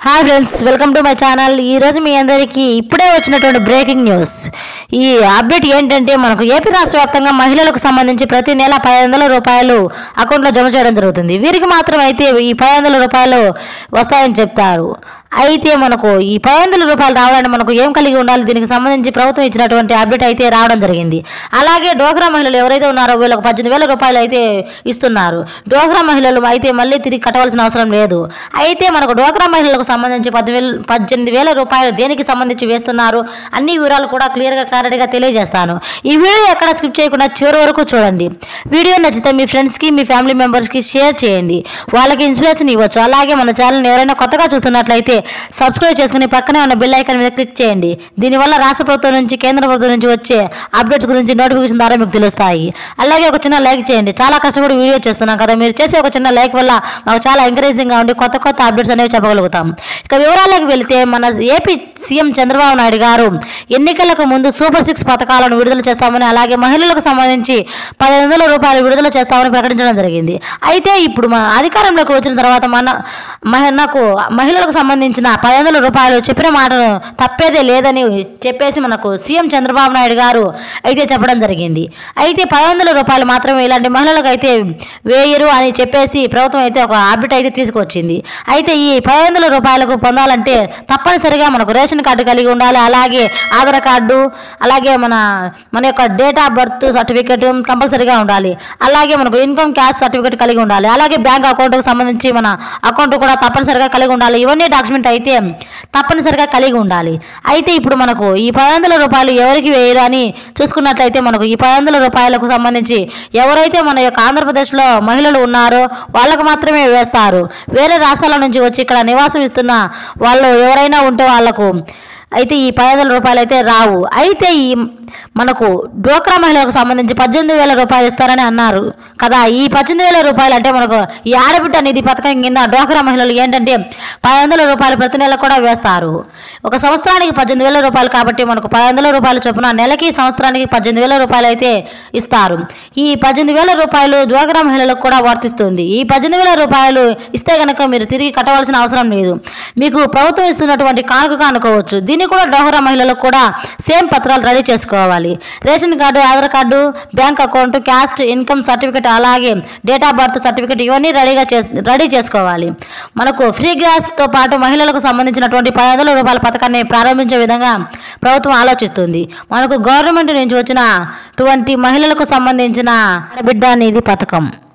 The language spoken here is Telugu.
hi friends welcome to my channel ఈ రోజు మీ అందరికీ ఇప్పుడే వచ్చినటువంటి బ్రేకింగ్ న్యూస్ ఈ అప్డేట్ ఏంటంటే మనకు ఏపీ రాష్ట్ర వ్యాప్తంగా మహిళలకు సంబంధించి ప్రతి నెల పది వందల రూపాయలు అకౌంట్లో జమ చేయడం జరుగుతుంది వీరికి మాత్రం అయితే ఈ పది వందల రూపాయలు వస్తాయని చెప్తారు అయితే మనకు ఈ పది వందల రూపాయలు రావడానికి మనకు ఏం కలిగి ఉండాలి దీనికి సంబంధించి ప్రభుత్వం ఇచ్చినటువంటి అప్డేట్ అయితే రావడం జరిగింది అలాగే డోగ్రా మహిళలు ఎవరైతే ఉన్నారో వీళ్ళకి పద్దెనిమిది వేల రూపాయలు అయితే ఇస్తున్నారు డోగ్రా మహిళలు అయితే మళ్ళీ తిరిగి కట్టవలసిన అవసరం లేదు అయితే మనకు డోగ్రా మహిళలకు సంబంధించి పదివేలు పద్దెనిమిది వేల రూపాయలు దేనికి సంబంధించి వేస్తున్నారు అన్ని వివరాలు కూడా క్లియర్గా క్లారిటీగా తెలియజేస్తాను ఈ వీడియో ఎక్కడ స్కిప్ చేయకుండా చివరి వరకు చూడండి వీడియో నచ్చితే మీ ఫ్రెండ్స్కి మీ ఫ్యామిలీ మెంబర్స్కి షేర్ చేయండి వాళ్ళకి ఇన్స్పిరేషన్ ఇవ్వచ్చు అలాగే మన ఛానల్ని ఎవరైనా కొత్తగా చూస్తున్నట్లయితే సబ్స్క్రైబ్ చేసుకుని పక్కనే ఉన్న బెల్ ఐకాన్ మీద క్లిక్ చేయండి దీనివల్ల రాష్ట్ర ప్రభుత్వం నుంచి కేంద్ర ప్రభుత్వం నుంచి వచ్చే అప్డేట్స్ గురించి నోటిఫికేషన్ ద్వారా మీకు తెలుస్తాయి అలాగే ఒక చిన్న లైక్ చేయండి చాలా కష్టపడి వీడియో చేస్తున్నాం కదా మీరు చేసే ఒక చిన్న లైక్ వల్ల మాకు చాలా ఎంకరేజింగ్గా ఉండి కొత్త కొత్త అప్డేట్స్ అనేవి చెప్పగలుగుతాం ఇక వివరాలకు వెళితే మన ఏపీ సీఎం చంద్రబాబు నాయుడు గారు ఎన్నికలకు ముందు సూపర్ సిక్స్ పథకాలను విడుదల చేస్తామని అలాగే మహిళలకు సంబంధించి పదిహేను వందల రూపాయలు విడుదల చేస్తామని ప్రకటించడం జరిగింది అయితే ఇప్పుడు మన అధికారంలోకి వచ్చిన తర్వాత మన మనకు మహిళలకు సంబంధించిన పది వందల రూపాయలు చెప్పిన మాటను తప్పేదే లేదని చెప్పేసి మనకు సీఎం చంద్రబాబు నాయుడు గారు అయితే చెప్పడం జరిగింది అయితే పది వందల రూపాయలు మాత్రమే ఇలాంటి మహిళలకు అయితే వేయరు అని చెప్పేసి ప్రభుత్వం అయితే ఒక అప్డేట్ అయితే తీసుకొచ్చింది అయితే ఈ పది వందల రూపాయలకు పొందాలంటే తప్పనిసరిగా మనకు రేషన్ కార్డు కలిగి ఉండాలి అలాగే ఆధార్ కార్డు అలాగే మన మన యొక్క డేట్ ఆఫ్ బర్త్ సర్టిఫికేట్ కంపల్సరీగా ఉండాలి అలాగే మనకు ఇన్కమ్ క్యాష్ సర్టిఫికేట్ కలిగి ఉండాలి అలాగే బ్యాంక్ అకౌంట్కి సంబంధించి మన అకౌంట్ కూడా తప్పనిసరిగా కలిగి ఉండాలి ఇవన్నీ డాక్యుమెంట్ అయితే తప్పనిసరిగా కలిగి ఉండాలి అయితే ఇప్పుడు మనకు ఈ పది వందల రూపాయలు ఎవరికి వేయరు అని చూసుకున్నట్లయితే మనకు ఈ పది వందల రూపాయలకు సంబంధించి ఎవరైతే మన యొక్క ఆంధ్రప్రదేశ్లో మహిళలు ఉన్నారో వాళ్ళకు మాత్రమే వేస్తారు వేరే రాష్ట్రాల నుంచి వచ్చి ఇక్కడ నివాసం ఇస్తున్న వాళ్ళు ఎవరైనా ఉంటే వాళ్ళకు అయితే ఈ పది వందల రూపాయలు అయితే రావు అయితే ఈ మనకు డోక్రా మహిళలకు సంబంధించి పద్దెనిమిది వేల రూపాయలు ఇస్తారని అన్నారు కదా ఈ పద్దెనిమిది వేల రూపాయలు అంటే మనకు ఈ ఆడబిడ్డ నిధి పథకం కింద డోక్రా మహిళలు ఏంటంటే పది వందల రూపాయలు ప్రతి నెల కూడా వేస్తారు ఒక సంవత్సరానికి పద్దెనిమిది వేల రూపాయలు కాబట్టి మనకు పది వందల రూపాయలు చొప్పున నెలకి సంవత్సరానికి పద్దెనిమిది వేల రూపాయలు అయితే ఇస్తారు ఈ పద్దెనిమిది వేల రూపాయలు డ్వాక్రా మహిళలకు కూడా వర్తిస్తుంది ఈ పద్దెనిమిది వేల రూపాయలు ఇస్తే కనుక మీరు తిరిగి కట్టవలసిన అవసరం లేదు మీకు ప్రభుత్వం ఇస్తున్నటువంటి కానుకగా అనుకోవచ్చు దీన్ని కూడా డోహరా మహిళలకు కూడా సేమ్ పత్రాలు రెడీ చేసుకోవాలి ration card Aadhaar card bank account caste income certificate అలాగే డేట్ ఆఫ్ బర్త్ సర్టిఫికేట్ ఇవన్నీ రెడీగా చేసి రెడీ చేసుకోవాలి మనకు ఫ్రీ గ్యాస్తో పాటు మహిళలకు సంబంధించినటువంటి పది వందల రూపాయల పథకాన్ని ప్రారంభించే విధంగా ప్రభుత్వం ఆలోచిస్తుంది మనకు గవర్నమెంట్ నుంచి వచ్చిన అటువంటి మహిళలకు సంబంధించిన బిడ్డ నిధి పథకం